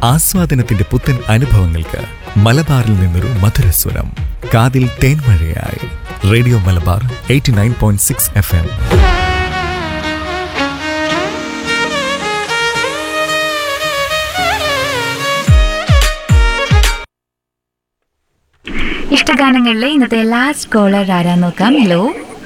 ആസ്വാദനത്തിന്റെ പുത്തൻ അനുഭവങ്ങൾക്ക് മലബാറിൽ നിന്നൊരു മധുരസ്വരം കാതിൽ തേൻമഴയായി radio Malabar eighty nine point six F M ഇഷ്ടഗാനങ്ങളിലെ ഇന്നത്തെ ലാസ്റ്റ് കോളർ ആരാ നോക്കാം ഹലോ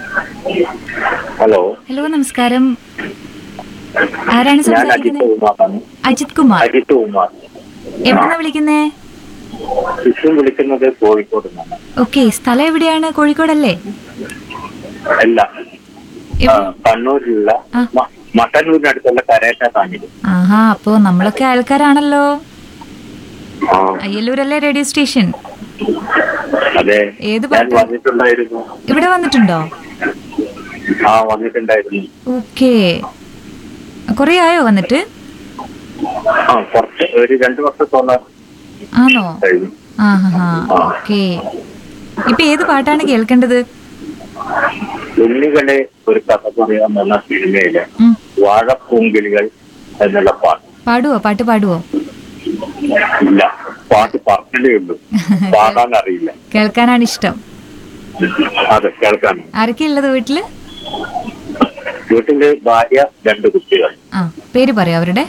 ഹലോ ഹലോ നമസ്കാരം ആരാണ് ഞാൻ അജിത് സംസാരിക്കുന്നത് ഉമാറാണ് അജിത് കുമാർ അജിത് ഉമാർ എവിടുന്ന വിളിക്കുന്നേ ശിശു വിളിക്കുന്നത് കോഴിക്കോട് നിന്നാണ് ഓക്കെ സ്ഥലം എവിടെയാണ് കോഴിക്കോടല്ലേ അല്ല ആ, എവിടെ- കണ്ണൂരിലുള്ള ആ. മ- മട്ടന്നൂരിനടുത്തുള്ള കരേറ്റ താണ്ടില് ആഹാ അപ്പോ നമ്മളൊക്കെ ആൾക്കാരാണല്ലോ ആ അയ്യല്ലൂരല്ലേ റേഡിയോ സ്റ്റേഷൻ അതെ ഏത് ഞാൻ പാട്ട്? വന്നിട്ടുണ്ടായിരുന്നു ഇവിടെ വന്നിട്ടുണ്ടോ ആ വന്നിട്ടുണ്ടായിരുന്നു ഓക്കെ കൊറേ ആയോ വന്നിട്ട് ആ കുറച്ച് ഒരു രണ്ടു വർഷത്തോളം ആണോ കഴിഞ്ഞു ആഹാ ഓക്കെ ഇപ്പൊ ഏത് പാട്ടാണ് കേൾക്കേണ്ടത് ഉണ്ണികളെ ഒരു കഥ പറയാമെന്ന സിനിമയിലെ ഉം. വാഴപ്പൂങ്കിളികൾ എന്നുള്ള പാട്ട് പാടുവോ പാട്ട് പാടുവോ ഇല്ല പാട്ട് പറഞ്ഞേ ഉള്ളൂ പാടാൻ അറിയില്ല കേൾക്കാനാണ് ഇഷ്ടം അതെ കേൾക്കാൻ ആരൊക്കെ ഉള്ളത് വീട്ടില് വീട്ടില് ഭാര്യ രണ്ട് കുട്ടികൾ ആ പേര് പറയോ അവരുടെ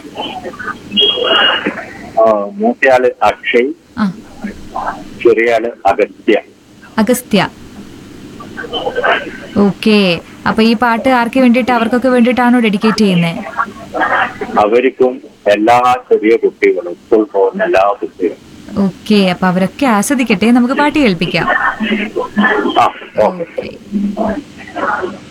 ആ, മൂത്തയാള് അക്ഷയ് ആ ചെറിയാള് അഗസ്ത്യ അഗസ്ത്യ ഓക്കെ അപ്പൊ ഈ പാട്ട് ആർക്ക് വേണ്ടിയിട്ട് അവർക്കൊക്കെ വേണ്ടിയിട്ടാണോ ഡെഡിക്കേറ്റ് ചെയ്യുന്നത് അവർക്കും എല്ലാ ചെറിയ കുട്ടികളും സ്കൂൾ പോകുന്ന എല്ലാ കുട്ടികളും ഓക്കെ അപ്പൊ അവരൊക്കെ ആസ്വദിക്കട്ടെ നമുക്ക് പാട്ട് കേൾപ്പിക്കാം ആ ഓക്കെ ഓക്കെ